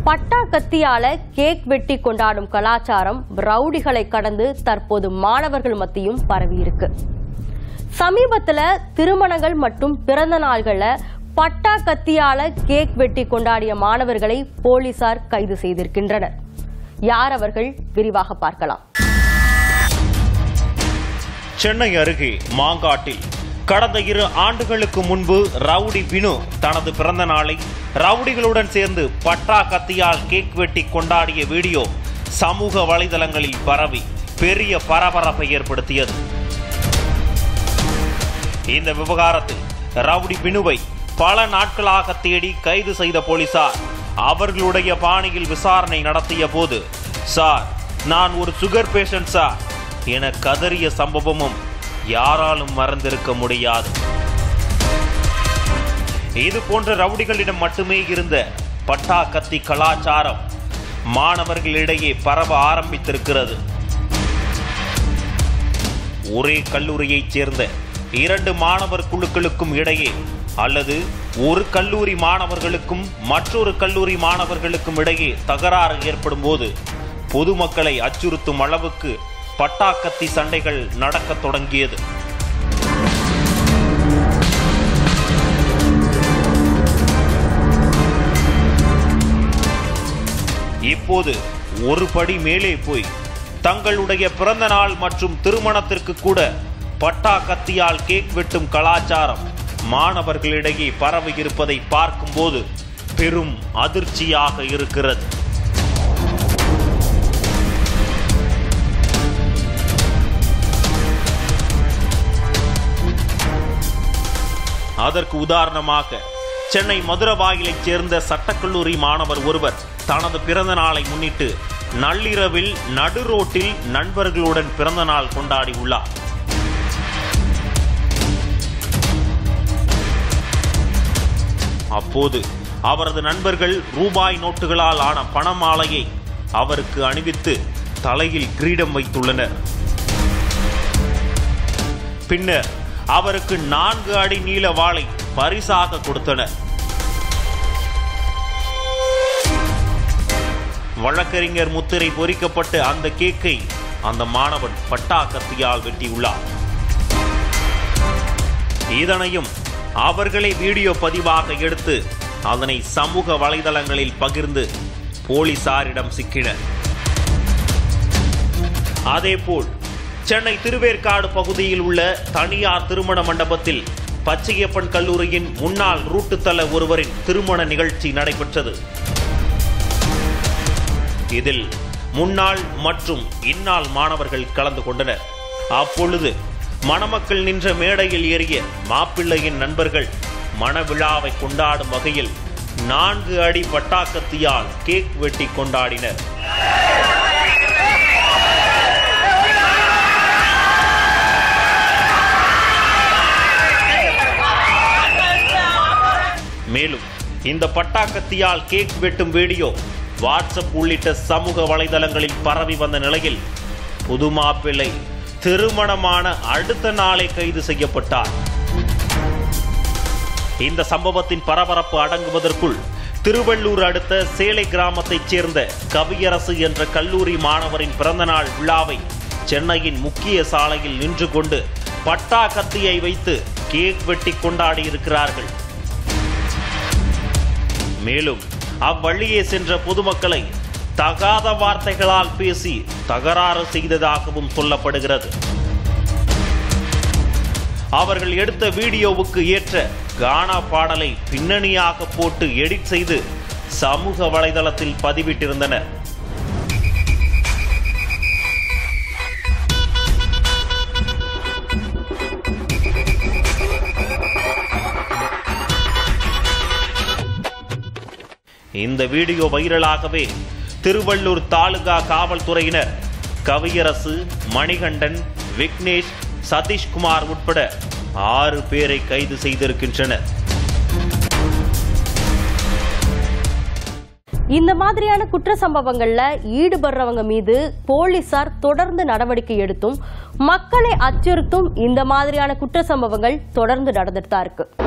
பட்டா கத்தியால கேக் வெட்டி கொண்டாடும் கலாச்சாரம் ரவுடிகளை கடந்து தற்போது மாணவர்கள் மத்தியும் பரவி இருக்கு சமீபத்துல திருமணங்கள் மற்றும் பிறந்த நாள்கள்ல பட்டா கத்தியால கேக் வெட்டி கொண்டாடிய மாணவர்களை போலீசார் கைது செய்திருக்கின்றனர் யார் அவர்கள் விரிவாக பார்க்கலாம் சென்னை அருகே மாங்காட்டில் கடந்த இரு ஆண்டுகளுக்கு முன்பு ரவுடி வினு தனது பிறந்த நாளை ரவுடிகளுடன் சேர்ந்து பட்டா கத்தியால் கேக் வெட்டி கொண்டாடிய வீடியோ சமூக வலைதளங்களில் பரவி பெரிய பரபரப்பை ஏற்படுத்தியது இந்த விவகாரத்தில் ரவுடி பினுவை பல நாட்களாக தேடி கைது செய்த போலீசார் அவர்களுடைய பாணியில் விசாரணை நடத்திய போது சார் நான் ஒரு சுகர் பேஷண்ட் சார் என கதறிய சம்பவமும் யாராலும் மறந்திருக்க முடியாது இது போன்ற ரவுடிகளிடம் மட்டுமே இருந்த பட்டா கத்தி கலாச்சாரம் மாணவர்களிடையே பரவ ஆரம்பித்திருக்கிறது ஒரே கல்லூரியைச் சேர்ந்த இரண்டு மாணவர் குழுக்களுக்கும் இடையே அல்லது ஒரு கல்லூரி மாணவர்களுக்கும் மற்றொரு கல்லூரி மாணவர்களுக்கும் இடையே தகராறு ஏற்படும் போது பொதுமக்களை அச்சுறுத்தும் அளவுக்கு பட்டாக்கத்தி சண்டைகள் நடக்கத் தொடங்கியது இப்போது ஒரு படி மேலே போய் தங்களுடைய பிறந்த நாள் மற்றும் திருமணத்திற்கு கூட பட்டா கத்தியால் கேக் வெட்டும் கலாச்சாரம் மாணவர்களிடையே பரவி இருப்பதை பார்க்கும்போது பெரும் அதிர்ச்சியாக இருக்கிறது அதற்கு உதாரணமாக சென்னை மதுரவாயிலைச் சேர்ந்த சட்டக்கல்லூரி மாணவர் ஒருவர் தனது பிறந்த நாளை முன்னிட்டு நள்ளிரவில் நடு ரோட்டில் நண்பர்களுடன் பிறந்த நாள் கொண்டாடி உள்ளார் அப்போது அவரது நண்பர்கள் ரூபாய் நோட்டுகளால் ஆன பணமாலையை அவருக்கு அணிவித்து தலையில் கிரீடம் வைத்துள்ளனர் பின்னர் அவருக்கு நான்கு அடி நீள வாளை பரிசாக கொடுத்தனர் வழக்கறிஞர் முத்திரை பொறிக்கப்பட்ட அந்த கேக்கை அந்த மாணவன் பட்டா கத்தியால் வெட்டியுள்ளார் இதனையும் அவர்களே வீடியோ பதிவாக எடுத்து அதனை சமூக வலைதளங்களில் பகிர்ந்து போலீசாரிடம் சிக்கினர் அதேபோல் சென்னை திருவேற்காடு பகுதியில் உள்ள தனியார் திருமண மண்டபத்தில் பச்சையப்பன் கல்லூரியின் முன்னாள் ரூட்டுத்தல ஒருவரின் திருமண நிகழ்ச்சி நடைபெற்றது இதில் முன்னாள் மற்றும் இந்நாள் மாணவர்கள் கலந்து கொண்டனர் அப்பொழுது மணமக்கள் நின்ற மேடையில் ஏறிய மாப்பிள்ளையின் நண்பர்கள் மணவிழாவை கொண்டாடும் வகையில் நான்கு அடி பட்டாக்கத்தியால் கேக் வெட்டி கொண்டாடினர் மேலும் இந்த பட்டாக்கத்தியால் கேக் வெட்டும் வீடியோ வாட்ஸ்அப் உள்ளிட்ட சமூக வலைதளங்களில் பரவி வந்த நிலையில் புது மாப்பிள்ளை திருமணமான அடுத்த நாளே கைது செய்யப்பட்டார் இந்த சம்பவத்தின் பரபரப்பு அடங்குவதற்குள் திருவள்ளூர் அடுத்த சேலை கிராமத்தைச் சேர்ந்த கவியரசு என்ற கல்லூரி மாணவரின் பிறந்தநாள் விழாவை சென்னையின் முக்கிய சாலையில் நின்று கொண்டு பட்டா கத்தியை வைத்து கேக் வெட்டி கொண்டாடி இருக்கிறார்கள் மேலும் அவ்வழியே சென்ற பொதுமக்களை தகாத வார்த்தைகளால் பேசி தகராறு செய்ததாகவும் சொல்லப்படுகிறது அவர்கள் எடுத்த வீடியோவுக்கு ஏற்ற கானா பாடலை பின்னணியாக போட்டு எடிட் செய்து சமூக வலைதளத்தில் பதிவிட்டிருந்தனர் இந்த வீடியோ வைரலாகவே திருவள்ளூர் தாலுகா காவல்துறையினர் கவியரசு மணிகண்டன் விக்னேஷ் சதீஷ்குமார் உட்பட ஆறு பேரை கைது செய்திருக்கின்றனர் இந்த மாதிரியான குற்ற சம்பவங்கள்ல ஈடுபடுறவங்க மீது போலீசார் தொடர்ந்து நடவடிக்கை எடுத்தும் மக்களை அச்சுறுத்தும் இந்த மாதிரியான குற்ற சம்பவங்கள் தொடர்ந்து நடந்துட்டு தான் இருக்கு